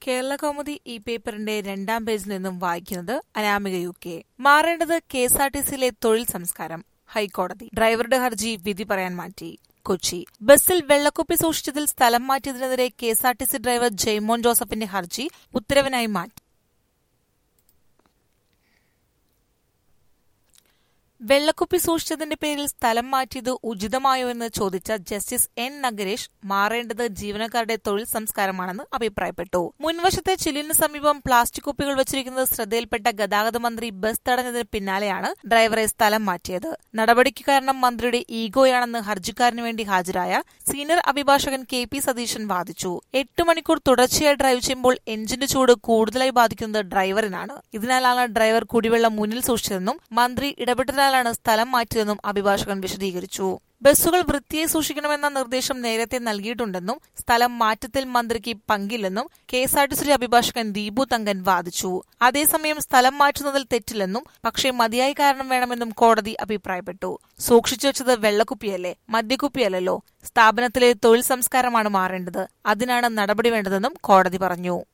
കേരള കൗമുദി ഈ പേപ്പറിന്റെ രണ്ടാം പേജിൽ നിന്നും വായിക്കുന്നത് അനാമിക യു കെ മാറേണ്ടത് കെ എസ് ആർ ടി സിയിലെ തൊഴിൽ സംസ്കാരം ഹൈക്കോടതി ഡ്രൈവറുടെ ഹർജി വിധി പറയാൻ മാറ്റി കൊച്ചി ബസ്സിൽ വെള്ളക്കുപ്പി സൂക്ഷിച്ചതിൽ സ്ഥലം മാറ്റിയതിനെതിരെ K S R T C driver Jaimon ജോസഫിന്റെ ഹർജി ഉത്തരവിനായി മാറ്റി വെള്ളക്കുപ്പി സൂക്ഷിച്ചതിന്റെ പേരിൽ സ്ഥലം മാറ്റിയത് ഉചിതമായോ എന്ന് ചോദിച്ച ജസ്റ്റിസ് എൻ നഗരേഷ് മാറേണ്ടത് ജീവനക്കാരുടെ തൊഴിൽ സംസ്കാരമാണെന്ന് അഭിപ്രായപ്പെട്ടു മുൻവശത്തെ ചില്ലിന് സമീപം പ്ലാസ്റ്റിക് കുപ്പികൾ വെച്ചിരിക്കുന്നത് ശ്രദ്ധയിൽപ്പെട്ട ഗതാഗത മന്ത്രി ബസ് തടഞ്ഞതിന് പിന്നാലെയാണ് ഡ്രൈവറെ സ്ഥലം മാറ്റിയത് നടപടിക്ക് കാരണം മന്ത്രിയുടെ ഈഗോയാണെന്ന് ഹർജിക്കാരന് വേണ്ടി ഹാജരായ സീനിയർ അഭിഭാഷകൻ കെ പി സതീശൻ വാദിച്ചു എട്ട് മണിക്കൂർ തുടർച്ചയായി ഡ്രൈവ് ചെയ്യുമ്പോൾ എഞ്ചിന്റെ ചൂട് കൂടുതലായി ബാധിക്കുന്നത് ഡ്രൈവറിനാണ് ഇതിനാലാണ് ഡ്രൈവർ കുടിവെള്ളം മുന്നിൽ സൂക്ഷിച്ചതെന്നും മന്ത്രി ഇടപെട്ടതിനാലാണ് സ്ഥലം മാറ്റിയതെന്നും അഭിഭാഷകൻ വിശദീകരിച്ചു ബസ്സുകൾ വൃത്തിയായി സൂക്ഷിക്കണമെന്ന നിർദ്ദേശം നേരത്തെ നൽകിയിട്ടുണ്ടെന്നും സ്ഥലം മാറ്റത്തിൽ മന്ത്രിക്ക് പങ്കില്ലെന്നും K S R T C അഭിഭാഷകൻ ദീപു തങ്കൻ വാദിച്ചു അതേസമയം സ്ഥലം മാറ്റുന്നതിൽ തെറ്റില്ലെന്നും പക്ഷേ മതിയായ കാരണം വേണമെന്നും കോടതി അഭിപ്രായപ്പെട്ടു സൂക്ഷിച്ചു വെച്ചത് വെള്ളക്കുപ്പിയല്ലേ മദ്യക്കുപ്പിയല്ലല്ലോ സ്ഥാപനത്തിലെ തൊഴിൽ സംസ്കാരമാണ് മാറേണ്ടത് അതിനാണ് നടപടി വേണ്ടതെന്നും കോടതി പറഞ്ഞു